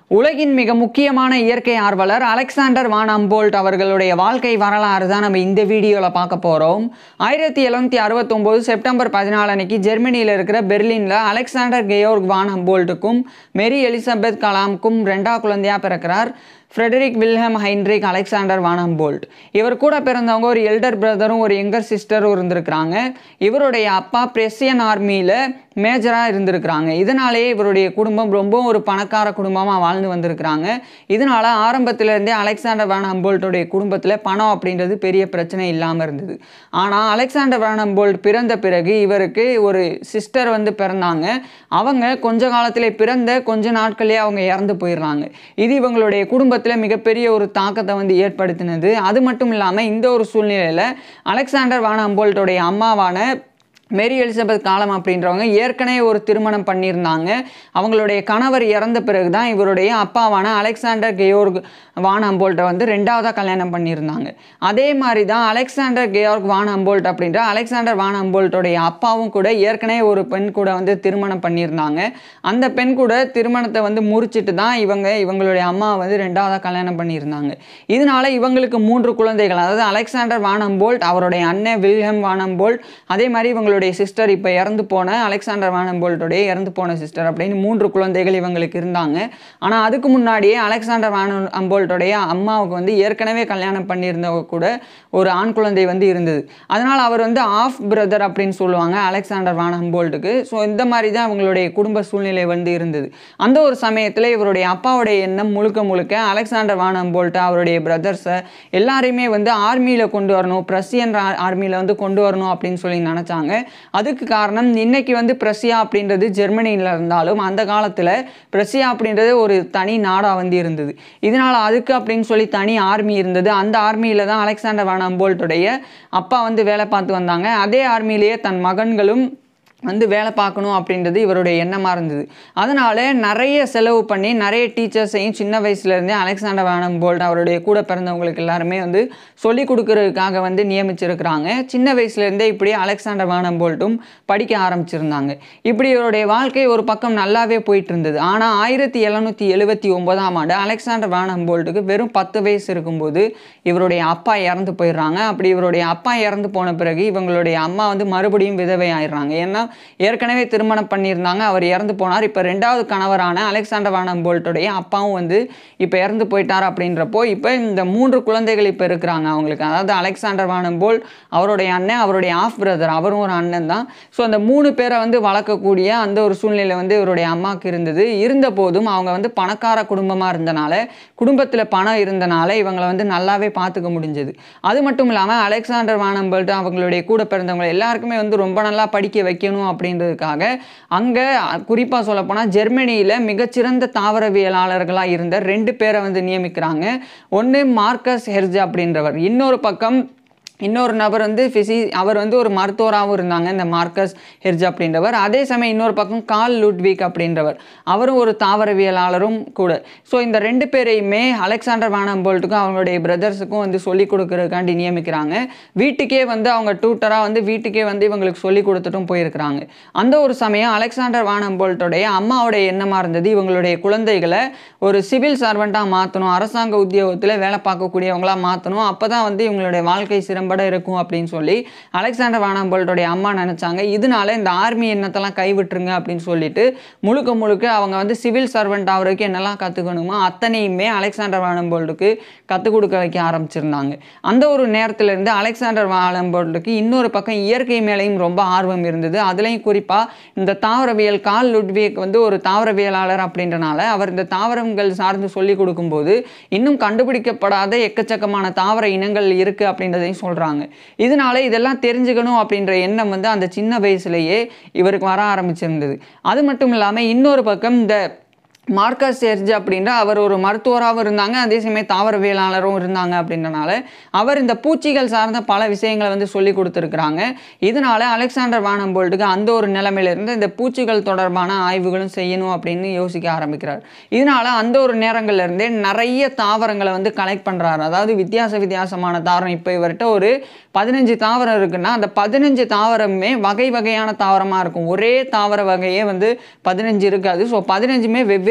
உலகின் மிக முக்கியமான இயற்கை ஆர்வலர் அலெக்சாண்டர் வான் அம்போல்ட் அவர்களுடைய வாழ்க்கை வரலாறு தான் நம்ம இந்த வீடியோவில் பார்க்க போகிறோம் ஆயிரத்தி எழுநூற்றி அறுபத்தொம்போது செப்டம்பர் பதினாலு அன்னைக்கு ஜெர்மனியில் இருக்கிற பெர்லினில் அலெக்சாண்டர் கெயோர்க் வான் அம்போல்ட்டுக்கும் மேரி எலிசபெத் கலாமுக்கும் ரெண்டா குழந்தையாக பிறக்கிறார் Friedrich Wilhelm Heinrich Alexander von Humboldt இவர் கூட பிறந்தவங்க ஒரு எல்டர் பிரதரும் ஒரு யங்கர் சிஸ்டரும் இருந்திருக்கிறாங்க இவருடைய அப்பா பிரசியன் ஆர்மியில் மேஜராக இருந்திருக்கிறாங்க இதனாலேயே இவருடைய குடும்பம் ரொம்ப ஒரு பணக்கார குடும்பமாக வாழ்ந்து வந்திருக்கிறாங்க இதனால ஆரம்பத்திலேருந்தே அலெக்சாண்டர் வான் அம்போல்ட்டுடைய குடும்பத்தில் பணம் அப்படின்றது பெரிய பிரச்சனை இல்லாமல் இருந்தது ஆனால் அலெக்சாண்டர் வான் அம்போல்ட் பிறந்த பிறகு இவருக்கு ஒரு சிஸ்டர் வந்து பிறந்தாங்க அவங்க கொஞ்ச காலத்திலே பிறந்த கொஞ்ச நாட்களே அவங்க இறந்து போயிடுறாங்க இது இவங்களுடைய குடும்பத்தில் மிகப்பெரிய ஒரு தாக்கத்தை வந்து ஏற்படுத்தினது அது மட்டும் இல்லாமல் இந்த ஒரு சூழ்நிலையில் அலெக்சாண்டர் வான் அம்போல்ட்டுடைய அம்மாவான மேரி எலிசபெத் காலம் அப்படின்றவங்க ஏற்கனவே ஒரு திருமணம் பண்ணியிருந்தாங்க அவங்களுடைய கணவர் இறந்த பிறகு தான் இவருடைய அப்பாவான அலெக்சாண்டர் கெயோர்க் வான் அம்போல்ட்டை வந்து ரெண்டாவதாக கல்யாணம் பண்ணியிருந்தாங்க அதே மாதிரி தான் அலெக்சாண்டர் கெயோர்க் வான் அம்போல்ட் அப்படின்ற அலெக்சாண்டர் வான் அம்போல்ட்டோடைய அப்பாவும் கூட ஏற்கனவே ஒரு பெண் கூட வந்து திருமணம் பண்ணியிருந்தாங்க அந்த பெண் கூட திருமணத்தை வந்து முறிச்சிட்டு தான் இவங்க இவங்களுடைய அம்மா வந்து ரெண்டாவதாக கல்யாணம் பண்ணியிருந்தாங்க இதனால இவங்களுக்கு மூன்று குழந்தைகள் அதாவது அலெக்சாண்டர் வான் அம்போல்ட் அவருடைய அண்ணன் வில்ஹம் வான் அம்போல்ட் அதே மாதிரி இவங்களுடைய சிஸ்டர் இப்போ இறந்து போன அலெக்சாண்டர் வான் அம்போல்ட்டோடைய இறந்து போன சிஸ்டர் அப்படின்னு மூன்று குழந்தைகள் இவங்களுக்கு இருந்தாங்க ஆனால் அதுக்கு முன்னாடியே அலெக்சாண்டர் வான் அம்போல்ட்டோடைய அம்மாவுக்கு வந்து ஏற்கனவே கல்யாணம் பண்ணியிருந்தவங்க கூட ஒரு ஆண் குழந்தை வந்து இருந்தது அதனால் அவர் வந்து ஆஃப் பிரதர் அப்படின்னு சொல்லுவாங்க அலெக்சாண்டர் வான் அம்போல்ட்டுக்கு ஸோ இந்த மாதிரி தான் அவங்களுடைய குடும்ப சூழ்நிலை வந்து இருந்தது அந்த ஒரு சமயத்தில் இவருடைய அப்பாவுடைய எண்ணம் முழுக்க முழுக்க அலெக்சாண்டர் வான் அம்போல்ட்டு அவருடைய பிரதர்ஸை எல்லாரையுமே வந்து ஆர்மியில் கொண்டு வரணும் பிரசியன் ஆர்மியில் வந்து கொண்டு வரணும் அப்படின்னு சொல்லி நினச்சாங்க அதுக்கு காரணம் இன்னைக்கு வந்து பிரசியா அப்படின்றது ஜெர்மனியில் இருந்தாலும் அந்த காலத்தில் பிரசியா அப்படின்றது ஒரு தனி நாடாக வந்து இருந்தது இதனால் அதுக்கு அப்படின்னு சொல்லி தனி ஆர்மி இருந்தது அந்த ஆர்மியில் தான் அலெக்சாண்டர் வான் அம்போல்ட்டுடைய அப்பா வந்து வேலை பார்த்து வந்தாங்க அதே ஆர்மியிலேயே தன் மகன்களும் வந்து வேலை பார்க்கணும் அப்படின்றது இவருடைய எண்ணமாக இருந்தது அதனால நிறைய செலவு பண்ணி நிறைய டீச்சர்ஸையும் சின்ன வயசுலேருந்தே அலெக்சாண்டர் வானம் போல்ட் அவருடைய கூட பிறந்தவங்களுக்கு எல்லாருமே வந்து சொல்லிக் கொடுக்கறதுக்காக வந்து நியமிச்சிருக்கிறாங்க சின்ன வயசுலேருந்தே இப்படி அலெக்சாண்டர் வானம் போல்ட்டும் படிக்க ஆரம்பிச்சிருந்தாங்க இப்படி இவருடைய வாழ்க்கை ஒரு பக்கம் நல்லாவே போயிட்டு இருந்தது ஆனால் ஆயிரத்தி எழுநூற்றி எழுபத்தி ஒன்பதாம் ஆண்டு அலெக்சாண்டர் வானம் போல்ட்டுக்கு வெறும் பத்து வயசு இருக்கும்போது இவருடைய அப்பா இறந்து போயிடுறாங்க அப்படி இவருடைய அப்பா இறந்து போன பிறகு இவங்களுடைய அம்மா வந்து மறுபடியும் விதவை ஆயிடுறாங்க ஏன்னா ஏற்கனவே திருமணம் பண்ணியிருந்தாங்க அவர் இறந்து போனார் இப்போ ரெண்டாவது கணவரான அலெக்சாண்டர் வானம் போல்ட்டுடைய அப்பாவும் வந்து இப்போ இறந்து போயிட்டார் அப்படின்றப்போ இப்போ இந்த மூன்று குழந்தைகள் இப்போ இருக்கிறாங்க அவங்களுக்கு அதாவது அலெக்சாண்டர் வானம் போல் அவருடைய அண்ணன் அவருடைய ஆஃப் பிரதர் அவரும் ஒரு அண்ணன் தான் ஸோ அந்த மூணு பேரை வந்து வளர்க்கக்கூடிய அந்த ஒரு சூழ்நிலை வந்து இவருடைய அம்மாவுக்கு இருந்தது இருந்த போதும் அவங்க வந்து பணக்கார குடும்பமாக இருந்தனால குடும்பத்தில் பணம் இருந்தனால இவங்களை வந்து நல்லாவே பார்த்துக்க முடிஞ்சது அது மட்டும் இல்லாமல் அலெக்சாண்டர் வானம்பல்ட்டு அவங்களுடைய கூட பிறந்தவங்க எல்லாருக்குமே வந்து ரொம்ப நல்லா படிக்க வைக்கணும் அப்படின்றதுக்காக அங்கே குறிப்பாக சொல்லப்போனால் ஜெர்மனியில் மிகச்சிறந்த தாவரவியலாளர்களாக இருந்த ரெண்டு பேரை வந்து நியமிக்கிறாங்க ஒன்று மார்க்கஸ் ஹெர்ஜ் அப்படின்றவர் இன்னொரு பக்கம் இன்னொரு நபர் வந்து ஃபிசி அவர் வந்து ஒரு மருத்துவராகவும் இருந்தாங்க இந்த மார்க்கஸ் ஹெர்ஜ் அப்படின்றவர் அதே சமயம் இன்னொரு பக்கம் கால் லுட்விக் அப்படின்றவர் அவரும் ஒரு தாவரவியலாளரும் கூட ஸோ இந்த ரெண்டு பேரையுமே அலெக்சாண்டர் வானம்போல்ட்டுக்கும் அவங்களுடைய பிரதர்ஸுக்கும் வந்து சொல்லிக் கொடுக்கறதுக்காண்டி நியமிக்கிறாங்க வீட்டுக்கே வந்து அவங்க டூட்டராக வந்து வீட்டுக்கே வந்து இவங்களுக்கு சொல்லி கொடுத்துட்டும் போயிருக்கிறாங்க அந்த ஒரு சமயம் அலெக்சாண்டர் வானம்போல்ட்டோடைய அம்மாவுடைய எண்ணமாக இருந்தது இவங்களுடைய குழந்தைகளை ஒரு சிவில் சர்வெண்ட்டாக மாற்றணும் அரசாங்க உத்தியோகத்தில் வேலை பார்க்கக்கூடியவங்களாக மாற்றணும் அப்போ தான் வந்து இவங்களுடைய வாழ்க்கை சிறந்த திறம்பட இருக்கும் அப்படின்னு சொல்லி அலெக்சாண்டர் வானாம்போல்ட்டோடைய அம்மா நினச்சாங்க இதனால இந்த ஆர்மி எண்ணத்தெல்லாம் கைவிட்டுருங்க அப்படின்னு சொல்லிட்டு முழுக்க முழுக்க அவங்க வந்து சிவில் சர்வெண்ட் ஆகிறதுக்கு என்னெல்லாம் கற்றுக்கணுமோ அத்தனையுமே அலெக்சாண்டர் வானம்போல்ட்டுக்கு கற்றுக் கொடுக்க வைக்க ஆரம்பிச்சிருந்தாங்க அந்த ஒரு நேரத்திலிருந்து அலெக்சாண்டர் வானம்போல்ட்டுக்கு இன்னொரு பக்கம் இயற்கை மேலேயும் ரொம்ப ஆர்வம் இருந்தது அதுலேயும் குறிப்பாக இந்த தாவரவியல் கால் லுட்விக் வந்து ஒரு தாவரவியலாளர் அப்படின்றனால அவர் இந்த தாவரங்கள் சார்ந்து சொல்லி கொடுக்கும்போது இன்னும் கண்டுபிடிக்கப்படாத எக்கச்சக்கமான தாவர இனங்கள் இருக்குது அப்படின்றதையும் சொல்கிறாங்க இதனால இதெல்லாம் தெரிஞ்சுக்கணும் அப்படின்ற எண்ணம் வந்து அந்த சின்ன வயசுலேயே இவருக்கு வர ஆரம்பிச்சிருந்தது அது மட்டும் இல்லாமல் இன்னொரு பக்கம் இந்த மார்க்கஸ் எர்ஜ் அப்படின்ற அவர் ஒரு மருத்துவராகவும் இருந்தாங்க அதே சமயம் தாவரவியலாளரும் இருந்தாங்க அப்படின்றனால அவர் இந்த பூச்சிகள் சார்ந்த பல விஷயங்களை வந்து சொல்லி கொடுத்துருக்குறாங்க இதனால அலெக்சாண்டர் வானம்போல்ட்டுக்கு அந்த ஒரு நிலைமையிலிருந்து இந்த பூச்சிகள் தொடர்பான ஆய்வுகளும் செய்யணும் அப்படின்னு யோசிக்க ஆரம்பிக்கிறார் இதனால அந்த ஒரு நேரங்கள்ல இருந்தே நிறைய தாவரங்களை வந்து கலெக்ட் பண்ணுறாரு அதாவது வித்தியாச வித்தியாசமான தாவரம் இப்போ இவர்கிட்ட ஒரு பதினஞ்சு தாவரம் இருக்குன்னா அந்த பதினஞ்சு தாவரமே வகை வகையான தாவரமாக இருக்கும் ஒரே தாவர வகையே வந்து பதினஞ்சு இருக்காது ஸோ பதினஞ்சுமே வெவ்வேறு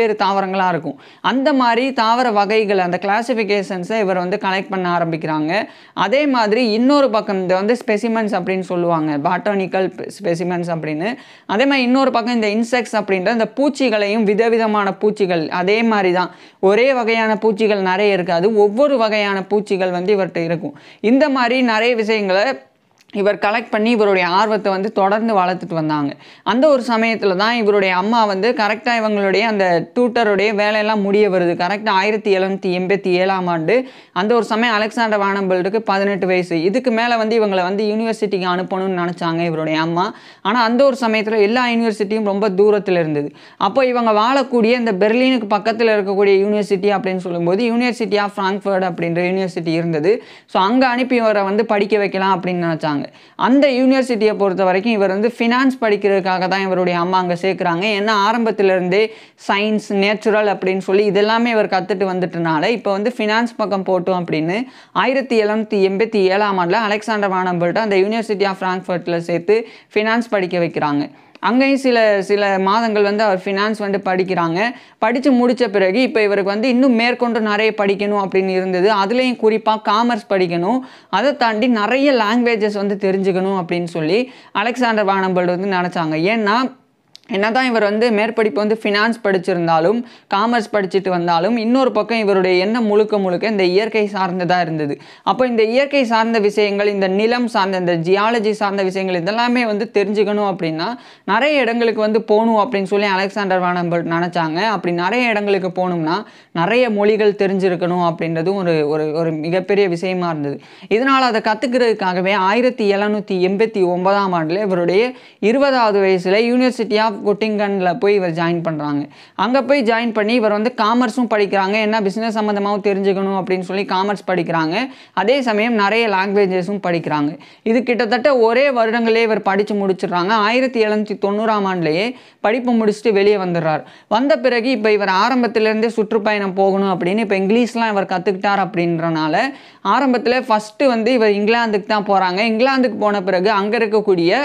வெவ்வேறு தாவரங்களாக இருக்கும் அந்த மாதிரி தாவர வகைகள் அந்த கிளாசிஃபிகேஷன்ஸை இவர் வந்து கலெக்ட் பண்ண ஆரம்பிக்கிறாங்க அதே மாதிரி இன்னொரு பக்கம் இந்த வந்து ஸ்பெசிமென்ஸ் அப்படின்னு சொல்லுவாங்க பாட்டானிக்கல் ஸ்பெசிமென்ஸ் அப்படின்னு அதே மாதிரி இன்னொரு பக்கம் இந்த இன்செக்ட்ஸ் அப்படின்ற இந்த பூச்சிகளையும் விதவிதமான பூச்சிகள் அதே மாதிரி தான் ஒரே வகையான பூச்சிகள் நிறைய இருக்காது ஒவ்வொரு வகையான பூச்சிகள் வந்து இவர்கிட்ட இருக்கும் இந்த மாதிரி நிறைய விஷயங்களை இவர் கலெக்ட் பண்ணி இவருடைய ஆர்வத்தை வந்து தொடர்ந்து வளர்த்துட்டு வந்தாங்க அந்த ஒரு சமயத்தில் தான் இவருடைய அம்மா வந்து கரெக்டாக இவங்களுடைய அந்த டியூட்டருடைய வேலையெல்லாம் முடிய வருது கரெக்டாக ஆயிரத்தி எழுநூற்றி எண்பத்தி ஏழாம் ஆண்டு அந்த ஒரு சமயம் அலெக்சாண்டர் வானம்பல்டுக்கு பதினெட்டு வயசு இதுக்கு மேலே வந்து இவங்களை வந்து யூனிவர்சிட்டிக்கு அனுப்பணும்னு நினச்சாங்க இவருடைய அம்மா ஆனால் அந்த ஒரு சமயத்தில் எல்லா யூனிவர்சிட்டியும் ரொம்ப தூரத்தில் இருந்தது அப்போ இவங்க வாழக்கூடிய இந்த பெர்லினுக்கு பக்கத்தில் இருக்கக்கூடிய யூனிவர்சிட்டி அப்படின்னு சொல்லும்போது யூனிவர்சிட்டி ஆஃப் ஃப்ராங்க்ஃபர்ட் அப்படின்ற யூனிவர்சிட்டி இருந்தது ஸோ அங்கே அனுப்பி இவரை வந்து படிக்க வைக்கலாம் அப்படின்னு நினச்சாங்க அந்த யூனிவர்சிட்டியை பொறுத்த வரைக்கும் இவர் வந்து ஃபினான்ஸ் படிக்கிறதுக்காக தான் இவருடைய அம்மா அங்கே சேர்க்குறாங்க ஏன்னா ஆரம்பத்திலிருந்தே சயின்ஸ் நேச்சுரல் அப்படின்னு சொல்லி இதெல்லாமே இவர் கற்றுட்டு வந்துட்டனால இப்போ வந்து ஃபினான்ஸ் பக்கம் போட்டோம் அப்படின்னு ஆயிரத்தி எழுநூற்றி எண்பத்தி ஏழாம் ஆண்டில் அலெக்சாண்டர் வானம்பல்ட்டு அந்த யூனிவர்சிட்டி ஆஃப் ஃப்ராங்க்ஃபர்ட்டில் சேர்த்து ஃபினான்ஸ் படிக்க வைக்கிறாங்க அங்கேயும் சில சில மாதங்கள் வந்து அவர் ஃபினான்ஸ் வந்து படிக்கிறாங்க படித்து முடித்த பிறகு இப்போ இவருக்கு வந்து இன்னும் மேற்கொண்டு நிறைய படிக்கணும் அப்படின்னு இருந்தது அதுலேயும் குறிப்பாக காமர்ஸ் படிக்கணும் அதை தாண்டி நிறைய லாங்குவேஜஸ் வந்து தெரிஞ்சுக்கணும் அப்படின்னு சொல்லி அலெக்சாண்டர் வானம்பல்ட் வந்து நினச்சாங்க ஏன்னா என்னதான் இவர் வந்து மேற்படிப்பு வந்து ஃபினான்ஸ் படிச்சிருந்தாலும் காமர்ஸ் படிச்சுட்டு வந்தாலும் இன்னொரு பக்கம் இவருடைய எண்ணம் முழுக்க முழுக்க இந்த இயற்கை சார்ந்ததாக இருந்தது அப்போ இந்த இயற்கை சார்ந்த விஷயங்கள் இந்த நிலம் சார்ந்த இந்த ஜியாலஜி சார்ந்த விஷயங்கள் இதெல்லாமே வந்து தெரிஞ்சுக்கணும் அப்படின்னா நிறைய இடங்களுக்கு வந்து போகணும் அப்படின்னு சொல்லி அலெக்சாண்டர் வானம்பல் நினச்சாங்க அப்படி நிறைய இடங்களுக்கு போகணும்னா நிறைய மொழிகள் தெரிஞ்சிருக்கணும் அப்படின்றதும் ஒரு ஒரு ஒரு மிகப்பெரிய விஷயமா இருந்தது இதனால் அதை கற்றுக்கிறதுக்காகவே ஆயிரத்தி எழுநூற்றி எண்பத்தி ஒன்பதாம் ஆண்டில் இவருடைய இருபதாவது வயசில் யூனிவர்சிட்டி ஆஃப் கொட்டிங்கனில் போய் இவர் ஜாயின் பண்ணுறாங்க அங்கே போய் ஜாயின் பண்ணி இவர் வந்து காமர்ஸும் படிக்கிறாங்க என்ன பிஸ்னஸ் சம்மந்தமாகவும் தெரிஞ்சுக்கணும் அப்படின்னு சொல்லி காமர்ஸ் படிக்கிறாங்க அதே சமயம் நிறைய லாங்குவேஜஸும் படிக்கிறாங்க இது கிட்டத்தட்ட ஒரே வருடங்களே இவர் படித்து முடிச்சிடுறாங்க ஆயிரத்தி எழுநூற்றி தொண்ணூறாம் ஆண்டுலேயே படிப்பு முடிச்சுட்டு வெளியே வந்துடுறார் வந்த பிறகு இப்போ இவர் ஆரம்பத்திலேருந்தே சுற்றுப்பயணம் போகணும் அப்படின்னு இப்போ இங்கிலீஷ்லாம் இவர் கற்றுக்கிட்டார் அப்படின்றனால ஆரம்பத்தில் ஃபஸ்ட்டு வந்து இவர் இங்கிலாந்துக்கு தான் போகிறாங்க இங்கிலாந்துக்கு போன பிறகு அங்கே இருக்கக்கூடிய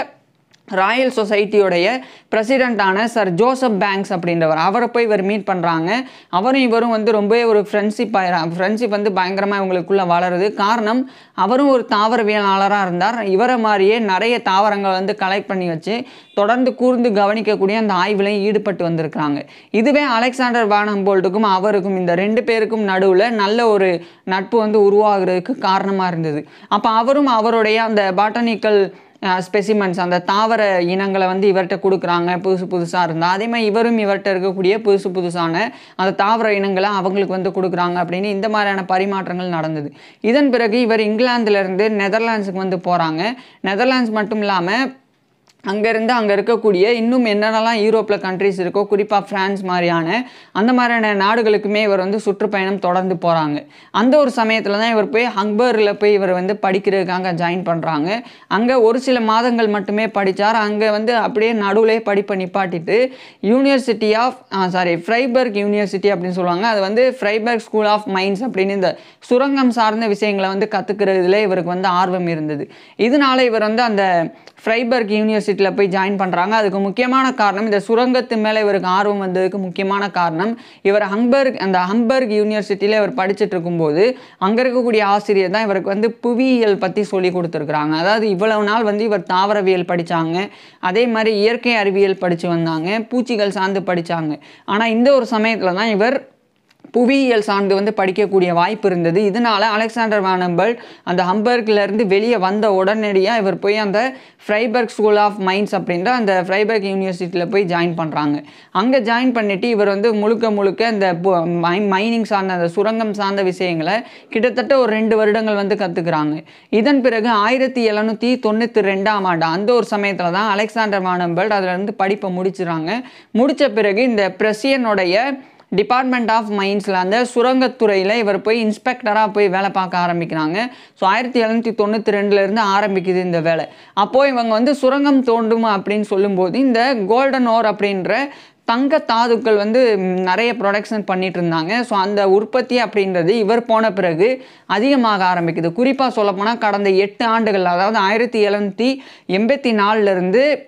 ராயல் சொசைட்டியோடைய பிரசிடெண்ட்டான சர் ஜோசப் பேங்க்ஸ் அப்படின்றவர் அவரை போய் இவர் மீட் பண்ணுறாங்க அவரும் இவரும் வந்து ரொம்பவே ஒரு ஃப்ரெண்ட்ஷிப் ஆயிரம் ஃப்ரெண்ட்ஷிப் வந்து பயங்கரமாக இவங்களுக்குள்ளே வளருது காரணம் அவரும் ஒரு தாவரவியலாளராக இருந்தார் இவரை மாதிரியே நிறைய தாவரங்களை வந்து கலெக்ட் பண்ணி வச்சு தொடர்ந்து கூர்ந்து கவனிக்கக்கூடிய அந்த ஆய்வுலையும் ஈடுபட்டு வந்திருக்கிறாங்க இதுவே அலெக்சாண்டர் வானம்போல்ட்டுக்கும் அவருக்கும் இந்த ரெண்டு பேருக்கும் நடுவில் நல்ல ஒரு நட்பு வந்து உருவாகிறதுக்கு காரணமாக இருந்தது அப்போ அவரும் அவருடைய அந்த பாட்டனிக்கல் ஸ்பெசிமென்ஸ் அந்த தாவர இனங்களை வந்து இவர்கிட்ட கொடுக்குறாங்க புதுசு புதுசாக இருந்தால் அதே மாதிரி இவரும் இவர்கிட்ட இருக்கக்கூடிய புதுசு புதுசான அந்த தாவர இனங்களை அவங்களுக்கு வந்து கொடுக்குறாங்க அப்படின்னு இந்த மாதிரியான பரிமாற்றங்கள் நடந்தது இதன் பிறகு இவர் இங்கிலாந்துலேருந்து நெதர்லாண்ட்ஸுக்கு வந்து போகிறாங்க நெதர்லாண்ட்ஸ் மட்டும் இல்லாமல் அங்கேருந்து அங்கே இருக்கக்கூடிய இன்னும் என்னென்னலாம் யூரோப்பில் கண்ட்ரிஸ் இருக்கோ குறிப்பாக ஃப்ரான்ஸ் மாதிரியான அந்த மாதிரியான நாடுகளுக்குமே இவர் வந்து சுற்றுப்பயணம் தொடர்ந்து போகிறாங்க அந்த ஒரு சமயத்தில் தான் இவர் போய் ஹங்பரில் போய் இவர் வந்து படிக்கிறதுக்காக ஜாயின் பண்ணுறாங்க அங்கே ஒரு சில மாதங்கள் மட்டுமே படித்தார் அங்கே வந்து அப்படியே நடுவிலே படிப்பை நிப்பாட்டிட்டு university of sorry Freiberg university அப்படின்னு சொல்லுவாங்க அது வந்து ஃப்ரைபர்க் ஸ்கூல் ஆஃப் மைன்ஸ் அப்படின்னு இந்த சுரங்கம் சார்ந்த விஷயங்களை வந்து கற்றுக்கிறதுல இவருக்கு வந்து ஆர்வம் இருந்தது இதனால இவர் வந்து அந்த ஃப்ரைபர்க் யூனிவர்சிட்டியில் போய் ஜாயின் பண்ணுறாங்க அதுக்கு முக்கியமான காரணம் இந்த சுரங்கத்து மேலே இவருக்கு ஆர்வம் வந்ததுக்கு முக்கியமான காரணம் இவர் ஹம்பர்க் அந்த ஹம்பர்க் யூனிவர்சிட்டியில் இவர் படிச்சுட்டு இருக்கும்போது அங்கே இருக்கக்கூடிய ஆசிரியர் தான் இவருக்கு வந்து புவியியல் பற்றி சொல்லி கொடுத்துருக்குறாங்க அதாவது இவ்வளவு நாள் வந்து இவர் தாவரவியல் படித்தாங்க அதே மாதிரி இயற்கை அறிவியல் படித்து வந்தாங்க பூச்சிகள் சார்ந்து படித்தாங்க ஆனால் இந்த ஒரு சமயத்தில் தான் இவர் புவியியல் சார்ந்து வந்து படிக்கக்கூடிய வாய்ப்பு இருந்தது இதனால அலெக்சாண்டர் வானம்பல் அந்த ஹம்பர்க்லேருந்து வெளியே வந்த உடனடியாக இவர் போய் அந்த ஃப்ரைபர்க் ஸ்கூல் ஆஃப் மைன்ஸ் அப்படின்ற அந்த ஃப்ரைபர்க் யூனிவர்சிட்டியில் போய் ஜாயின் பண்ணுறாங்க அங்கே ஜாயின் பண்ணிவிட்டு இவர் வந்து முழுக்க முழுக்க இந்த மைனிங் சார்ந்த அந்த சுரங்கம் சார்ந்த விஷயங்களை கிட்டத்தட்ட ஒரு ரெண்டு வருடங்கள் வந்து கற்றுக்குறாங்க இதன் பிறகு ஆயிரத்தி எழுநூற்றி தொண்ணூற்றி ரெண்டாம் ஆண்டு அந்த ஒரு சமயத்தில் தான் அலெக்சாண்டர் வானம்பல் அதில் இருந்து படிப்பை முடிச்சிடுறாங்க முடித்த பிறகு இந்த பிரசியனுடைய டிபார்ட்மெண்ட் ஆஃப் மைன்ஸில் அந்த சுரங்கத்துறையில் இவர் போய் இன்ஸ்பெக்டராக போய் வேலை பார்க்க ஆரம்பிக்கிறாங்க ஸோ ஆயிரத்தி எழுநூற்றி தொண்ணூற்றி ரெண்டுலேருந்து ஆரம்பிக்குது இந்த வேலை அப்போது இவங்க வந்து சுரங்கம் தோண்டுமா அப்படின்னு சொல்லும்போது இந்த கோல்டன் ஓர் அப்படின்ற தங்க தாதுக்கள் வந்து நிறைய ப்ரொடக்ஷன் பண்ணிட்டு இருந்தாங்க ஸோ அந்த உற்பத்தி அப்படின்றது இவர் போன பிறகு அதிகமாக ஆரம்பிக்குது குறிப்பாக சொல்லப்போனால் கடந்த எட்டு ஆண்டுகள் அதாவது ஆயிரத்தி எழுநூற்றி எண்பத்தி நாலுலேருந்து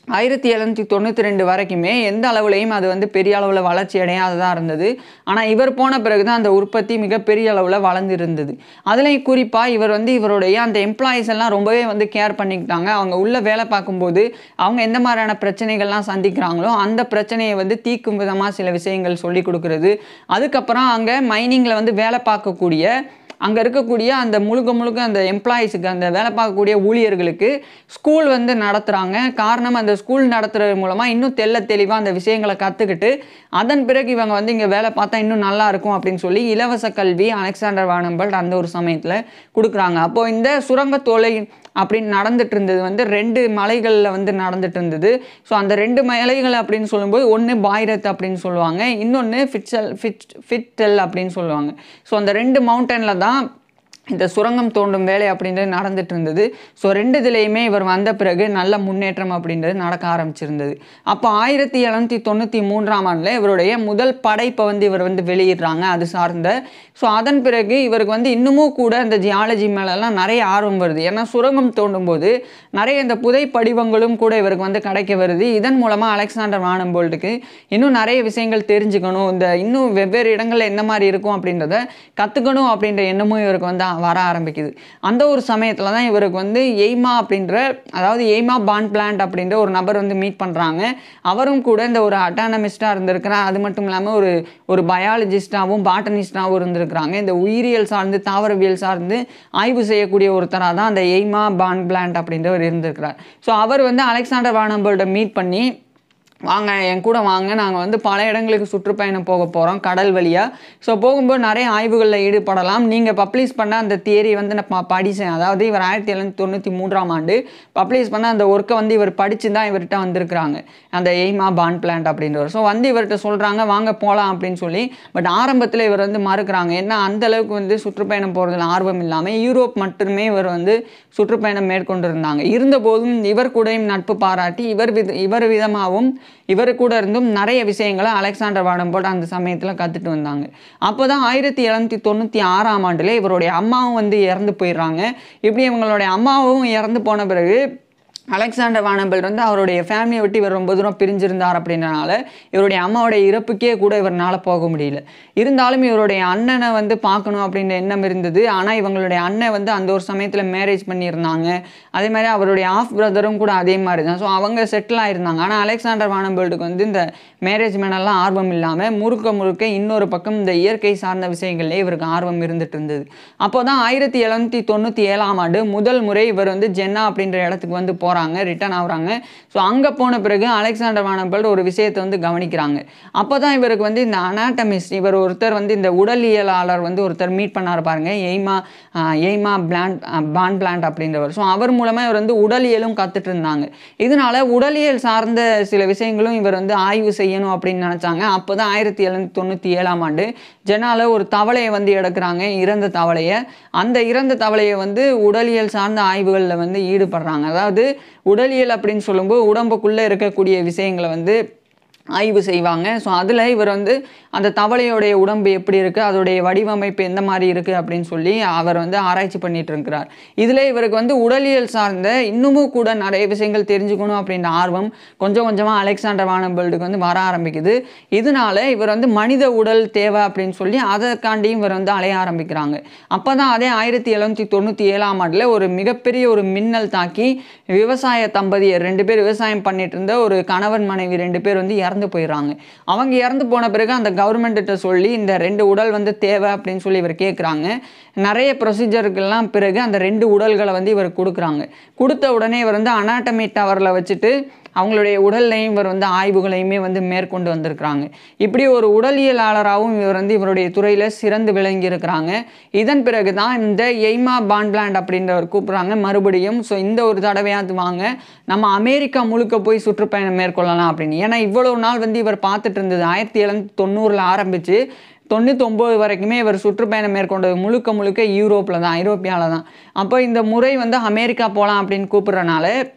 ஆயிரத்தி எழுநூற்றி தொண்ணூற்றி ரெண்டு வரைக்குமே எந்த அளவுலையும் அது வந்து பெரிய அளவில் வளர்ச்சி அடையாததாக இருந்தது ஆனால் இவர் போன பிறகு தான் அந்த உற்பத்தி மிகப்பெரிய அளவில் வளர்ந்து இருந்தது அதுலேயும் குறிப்பாக இவர் வந்து இவருடைய அந்த எம்ப்ளாயீஸ் எல்லாம் ரொம்பவே வந்து கேர் பண்ணிக்கிட்டாங்க அவங்க உள்ளே வேலை பார்க்கும்போது அவங்க எந்த மாதிரியான பிரச்சனைகள்லாம் சந்திக்கிறாங்களோ அந்த பிரச்சனையை வந்து தீர்க்கும் விதமாக சில விஷயங்கள் சொல்லி கொடுக்குறது அதுக்கப்புறம் அங்கே மைனிங்கில் வந்து வேலை பார்க்கக்கூடிய அங்கே இருக்கக்கூடிய அந்த முழுக்க முழுக்க அந்த எம்ப்ளாயீஸுக்கு அந்த வேலை பார்க்கக்கூடிய ஊழியர்களுக்கு ஸ்கூல் வந்து நடத்துகிறாங்க காரணம் அந்த ஸ்கூல் நடத்துறது மூலமாக இன்னும் தெள்ள தெளிவாக அந்த விஷயங்களை கற்றுக்கிட்டு அதன் பிறகு இவங்க வந்து இங்கே வேலை பார்த்தா இன்னும் நல்லா இருக்கும் அப்படின்னு சொல்லி இலவச கல்வி அலெக்சாண்டர் வானம்பல்ட் அந்த ஒரு சமயத்தில் கொடுக்குறாங்க அப்போது இந்த சுரங்கத்தோலை அப்படின்னு நடந்துட்டு இருந்தது வந்து ரெண்டு மலைகளில் வந்து நடந்துட்டு இருந்தது ஸோ அந்த ரெண்டு மலைகள் அப்படின்னு சொல்லும்போது ஒன்று பாய்ரத் அப்படின்னு சொல்லுவாங்க இன்னொன்று ஃபிட்சல் ஃபிட் ஃபிட்டல் அப்படின்னு சொல்லுவாங்க ஸோ அந்த ரெண்டு மவுண்டனில் தான் இந்த சுரங்கம் தோண்டும் வேலை அப்படின்றது நடந்துட்டு இருந்தது ஸோ ரெண்டு இதுலேயுமே இவர் வந்த பிறகு நல்ல முன்னேற்றம் அப்படின்றது நடக்க ஆரம்பிச்சிருந்தது அப்போ ஆயிரத்தி எழுநூற்றி தொண்ணூற்றி மூன்றாம் ஆண்டில் இவருடைய முதல் படைப்பை வந்து இவர் வந்து வெளியிடுறாங்க அது சார்ந்த ஸோ அதன் பிறகு இவருக்கு வந்து இன்னமும் கூட இந்த ஜியாலஜி மேலெல்லாம் நிறைய ஆர்வம் வருது ஏன்னா சுரங்கம் தோண்டும் போது நிறைய இந்த புதை படிவங்களும் கூட இவருக்கு வந்து கிடைக்க வருது இதன் மூலமாக அலெக்சாண்டர் வானம்போல்ட்டுக்கு இன்னும் நிறைய விஷயங்கள் தெரிஞ்சுக்கணும் இந்த இன்னும் வெவ்வேறு இடங்களில் என்ன மாதிரி இருக்கும் அப்படின்றத கற்றுக்கணும் அப்படின்ற எண்ணமும் இவருக்கு வந்து வர ஆரம்பிக்குது அந்த ஒரு சமயத்தில் தான் இவருக்கு வந்து எய்மா அப்படின்ற அதாவது எய்மா பான் பிளான்ட் அப்படின்ற ஒரு நபர் வந்து மீட் பண்ணுறாங்க அவரும் கூட இந்த ஒரு அட்டானமிஸ்டாக இருந்திருக்கிறார் அது மட்டும் இல்லாமல் ஒரு ஒரு பயாலஜிஸ்டாகவும் பாட்டனிஸ்டாகவும் இருந்திருக்கிறாங்க இந்த உயிரியல் சார்ந்து தாவரவியல் சார்ந்து ஆய்வு செய்யக்கூடிய ஒருத்தராக தான் அந்த எய்மா பான் பிளான்ட் அப்படின்றவர் இருந்திருக்கிறார் ஸோ அவர் வந்து அலெக்சாண்டர் வானம்போல்ட்டை மீட் பண்ணி வாங்க என் கூட வாங்க நாங்கள் வந்து பல இடங்களுக்கு சுற்றுப்பயணம் போக போகிறோம் கடல் வழியாக ஸோ போகும்போது நிறைய ஆய்வுகளில் ஈடுபடலாம் நீங்கள் பப்ளிஷ் பண்ண அந்த தியரி வந்து நான் ப- படிச்சேன் அதாவது இவர் ஆயிரத்தி எழுநூற்றி தொண்ணூற்றி மூன்றாம் ஆண்டு பப்ளிஷ் பண்ண அந்த ஒர்க்கை வந்து இவர் படித்து தான் இவர்கிட்ட வந்திருக்கிறாங்க அந்த எய்மா பான் பிளான்ட் அப்படின்றவர் ஸோ வந்து இவர்கிட்ட சொல்கிறாங்க வாங்க போகலாம் அப்படின்னு சொல்லி பட் ஆரம்பத்தில் இவர் வந்து மறுக்கிறாங்க ஏன்னா அந்த அளவுக்கு வந்து சுற்றுப்பயணம் போகிறதுல ஆர்வம் இல்லாமல் யூரோப் மட்டுமே இவர் வந்து சுற்றுப்பயணம் மேற்கொண்டிருந்தாங்க இருந்தபோதும் இவர் கூடயும் நட்பு பாராட்டி இவர் வித இவர் விதமாகவும் இவர் கூட இருந்தும் நிறைய விஷயங்களை அலெக்சாண்டர் வாடம்போல்ட் அந்த சமயத்தில் கற்றுட்டு வந்தாங்க அப்போ தான் ஆயிரத்தி எழுநூற்றி தொண்ணூற்றி ஆறாம் ஆண்டில் இவருடைய அம்மாவும் வந்து இறந்து போயிடுறாங்க இப்படி இவங்களுடைய அம்மாவும் இறந்து போன பிறகு அலெக்சாண்டர் வானபெல் வந்து அவருடைய ஃபேமிலியை விட்டு இவர் ரொம்ப தூரம் பிரிஞ்சிருந்தார் அப்படின்றனால இவருடைய அம்மாவுடைய இறப்புக்கே கூட இவரால் போக முடியல இருந்தாலும் இவருடைய அண்ணனை வந்து பார்க்கணும் அப்படின்ற எண்ணம் இருந்தது ஆனால் இவங்களுடைய அண்ணன் வந்து அந்த ஒரு சமயத்தில் மேரேஜ் பண்ணியிருந்தாங்க அதே மாதிரி அவருடைய ஆஃப் பிரதரும் கூட அதே மாதிரி தான் ஸோ அவங்க செட்டில் ஆயிருந்தாங்க ஆனால் அலெக்சாண்டர் வானபெல்ட்டுக்கு வந்து இந்த மேரேஜ் மேனெல்லாம் ஆர்வம் இல்லாமல் முழுக்க முழுக்க இன்னொரு பக்கம் இந்த இயற்கை சார்ந்த விஷயங்கள்லே இவருக்கு ஆர்வம் இருந்துட்டு இருந்தது அப்போ தான் ஆயிரத்தி எழுநூற்றி தொண்ணூற்றி ஏழாம் ஆண்டு முதல் முறை இவர் வந்து ஜென்னா அப்படின்ற இடத்துக்கு வந்து போகிறாங்க ரிட்டர்ன் ஆகுறாங்க ஸோ அங்கே போன பிறகு அலெக்சாண்டர் வானபெல்ட் ஒரு விஷயத்தை வந்து கவனிக்கிறாங்க அப்போ தான் இவருக்கு வந்து இந்த அனாட்டமிஸ்ட் இவர் ஒருத்தர் வந்து இந்த உடலியலாளர் வந்து ஒருத்தர் மீட் பண்ணார் பாருங்க Aime ah, Aime plan Bonpland அப்படின்றவர் ஸோ அவர் மூலமாக இவர் வந்து உடலியலும் கற்றுட்டு இருந்தாங்க இதனால உடலியல் சார்ந்த சில விஷயங்களும் இவர் வந்து ஆய்வு செய்யணும் அப்படின்னு நினச்சாங்க அப்போ தான் ஆயிரத்தி எழுநூற்றி தொண்ணூற்றி ஏழாம் ஆண்டு ஜெனால ஒரு தவளையை வந்து எடுக்கிறாங்க இறந்த தவளையை அந்த இறந்த தவளையை வந்து உடலியல் சார்ந்த ஆய்வுகளில் வந்து ஈடுபடுறாங்க அதாவது உடலியல் அப்படின்னு சொல்லும்போது உடம்புக்குள்ளே இருக்கக்கூடிய விஷயங்களை வந்து ஆய்வு செய்வாங்க ஸோ அதில் இவர் வந்து அந்த தவளையோடைய உடம்பு எப்படி இருக்குது அதோடைய வடிவமைப்பு எந்த மாதிரி இருக்குது அப்படின்னு சொல்லி அவர் வந்து ஆராய்ச்சி பண்ணிட்டு இருக்கிறார் இதில் இவருக்கு வந்து உடலியல் சார்ந்த இன்னமும் கூட நிறைய விஷயங்கள் தெரிஞ்சுக்கணும் அப்படின்ற ஆர்வம் கொஞ்சம் கொஞ்சமாக அலெக்சாண்டர் வானபெல்டுக்கு வந்து வர ஆரம்பிக்குது இதனால இவர் வந்து மனித உடல் தேவை அப்படின்னு சொல்லி அதற்காண்டியும் இவர் வந்து அலைய ஆரம்பிக்கிறாங்க அப்போ தான் அதே ஆயிரத்தி எழுநூற்றி தொண்ணூற்றி ஏழாம் ஆண்டில் ஒரு மிகப்பெரிய ஒரு மின்னல் தாக்கி விவசாய தம்பதியர் ரெண்டு பேர் விவசாயம் பண்ணிட்டு இருந்த ஒரு கணவன் மனைவி ரெண்டு பேர் வந்து இறந்து போயிடுறாங்க அவங்க இறந்து போன பிறகு அந்த கவர்மெண்ட்டிட்ட சொல்லி இந்த ரெண்டு உடல் வந்து தேவை அப்படின்னு சொல்லி இவர் கேட்குறாங்க நிறைய ப்ரொசீஜருக்கெல்லாம் பிறகு அந்த ரெண்டு உடல்களை வந்து இவர் கொடுக்குறாங்க கொடுத்த உடனே இவர் வந்து அனாட்டமி டவரில் வச்சுட்டு அவங்களுடைய உடல்லையும் இவர் வந்து ஆய்வுகளையுமே வந்து மேற்கொண்டு வந்திருக்கிறாங்க இப்படி ஒரு உடலியலாளராகவும் இவர் வந்து இவருடைய துறையில் சிறந்து விளங்கி இருக்கிறாங்க இதன் பிறகு தான் இந்த எய்மா பான்பிளாண்ட் அப்படின்றவர் கூப்பிட்றாங்க மறுபடியும் ஸோ இந்த ஒரு தடவையாவது வாங்க நம்ம அமெரிக்கா முழுக்க போய் சுற்றுப்பயணம் மேற்கொள்ளலாம் அப்படின்னு ஏன்னா இவ்வளவு நாள் வந்து இவர் பார்த்துட்டு இருந்தது ஆயிரத்தி எழுநூத்தி தொண்ணூறில் ஆரம்பித்து தொண்ணூத்தொம்பது வரைக்குமே இவர் சுற்றுப்பயணம் மேற்கொண்டது முழுக்க முழுக்க யூரோப்பில் தான் ஐரோப்பியாவில் தான் அப்போ இந்த முறை வந்து அமெரிக்கா போகலாம் அப்படின்னு கூப்பிட்றனால